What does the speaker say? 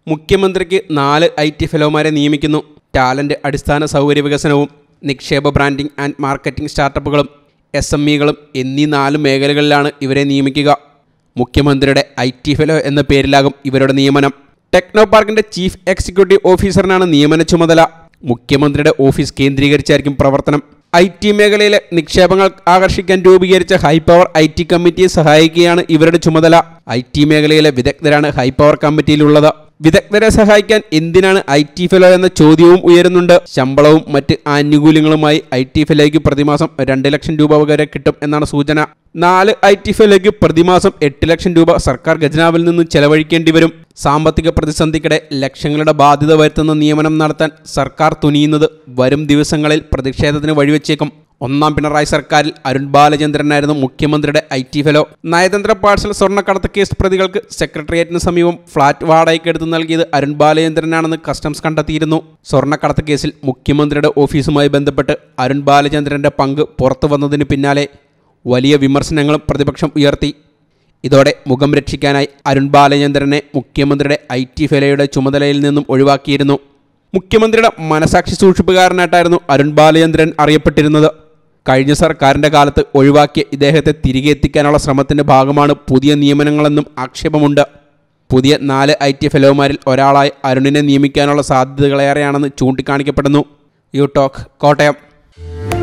മുഖ്യമന്ത്രിക്ക് നാല് I T ഫെലോമാരെ നിയമിക്കുന്നു ടാലന്റ് അടിസ്ഥാന സൗകര്യ വികസനവും നിക്ഷേപ ബ്രാൻഡിംഗ് ആൻഡ് മാർക്കറ്റിംഗ് സ്റ്റാർട്ടപ്പുകളും എസ് എം ഇകളും എന്നീ നാല് മേഖലകളിലാണ് ഇവരെ നിയമിക്കുക മുഖ്യമന്ത്രിയുടെ ഐ ടി ഫെലോ എന്ന പേരിലാകും ഇവരുടെ നിയമനം ടെക്നോ പാർക്കിന്റെ ചീഫ് എക്സിക്യൂട്ടീവ് ഓഫീസറിനാണ് നിയമന ചുമതല മുഖ്യമന്ത്രിയുടെ ഓഫീസ് കേന്ദ്രീകരിച്ചായിരിക്കും പ്രവർത്തനം ഐ ടി മേഖലയിലെ നിക്ഷേപങ്ങൾ ആകർഷിക്കാൻ രൂപീകരിച്ച ഹൈ പവർ ഐ ടി കമ്മിറ്റിയെ സഹായിക്കുകയാണ് ഇവരുടെ ചുമതല ഐ ടി മേഖലയിലെ വിദഗ്ധരാണ് ഹൈ പവർ കമ്മിറ്റിയിലുള്ളത് വിദഗ്ധരെ സഹായിക്കാൻ എന്തിനാണ് ഐ ടി ഫെലോ എന്ന ചോദ്യവും ഉയരുന്നുണ്ട് ശമ്പളവും മറ്റ് ആനുകൂല്യങ്ങളുമായി ഐ ടി ഫെലോയ്ക്ക് പ്രതിമാസം രണ്ട് ലക്ഷം രൂപ വരെ കിട്ടും എന്നാണ് സൂചന നാല് ഐ ടി ഫെലോയ്ക്ക് പ്രതിമാസം എട്ട് ലക്ഷം രൂപ സർക്കാർ ഖജനാവിൽ നിന്ന് ചെലവഴിക്കേണ്ടി വരും സാമ്പത്തിക പ്രതിസന്ധിക്കിടെ ലക്ഷങ്ങളുടെ ബാധ്യത വരുത്തുന്ന നിയമനം നടത്താൻ സർക്കാർ തുനിയുന്നത് വരും ദിവസങ്ങളിൽ പ്രതിഷേധത്തിന് വഴിവെച്ചേക്കും ഒന്നാം പിണറായി സർക്കാരിൽ അരുൺ ബാലചന്ദ്രനായിരുന്നു മുഖ്യമന്ത്രിയുടെ ഐ ടി ഫെലോ നയതന്ത്ര പാഴ്സൽ സ്വർണ്ണക്കടത്ത് കേസ് പ്രതികൾക്ക് സെക്രട്ടേറിയറ്റിന് സമീപം ഫ്ളാറ്റ് വാടകയ്ക്കെടുത്ത് നൽകിയത് അരുൺ ബാലചന്ദ്രനാണെന്ന് കസ്റ്റംസ് കണ്ടെത്തിയിരുന്നു സ്വർണ്ണക്കടത്ത് കേസിൽ മുഖ്യമന്ത്രിയുടെ ഓഫീസുമായി ബന്ധപ്പെട്ട് അരുൺ ബാലചന്ദ്രന്റെ പങ്ക് പുറത്തു വന്നതിന് പിന്നാലെ വലിയ വിമർശനങ്ങളും പ്രതിപക്ഷം ഉയർത്തി ഇതോടെ മുഖം രക്ഷിക്കാനായി അരുൺ ബാലചന്ദ്രനെ മുഖ്യമന്ത്രിയുടെ ഐ ടി ഫെലയുടെ ചുമതലയിൽ നിന്നും ഒഴിവാക്കിയിരുന്നു മുഖ്യമന്ത്രിയുടെ മനസാക്ഷി സൂക്ഷിപ്പുകാരനായിട്ടായിരുന്നു അരുൺ ബാലചന്ദ്രൻ അറിയപ്പെട്ടിരുന്നത് കഴിഞ്ഞ സർക്കാരിൻ്റെ കാലത്ത് ഒഴിവാക്കിയ ഇദ്ദേഹത്തെ തിരികെ എത്തിക്കാനുള്ള ശ്രമത്തിൻ്റെ ഭാഗമാണ് പുതിയ നിയമനങ്ങളെന്നും ആക്ഷേപമുണ്ട് പുതിയ നാല് ഐ ടി ഫെലോമാരിൽ ഒരാളായി അരുണിനെ നിയമിക്കാനുള്ള സാധ്യതകളേറെയാണെന്ന് ചൂണ്ടിക്കാണിക്കപ്പെടുന്നു യു ടോക്ക് കോട്ടയം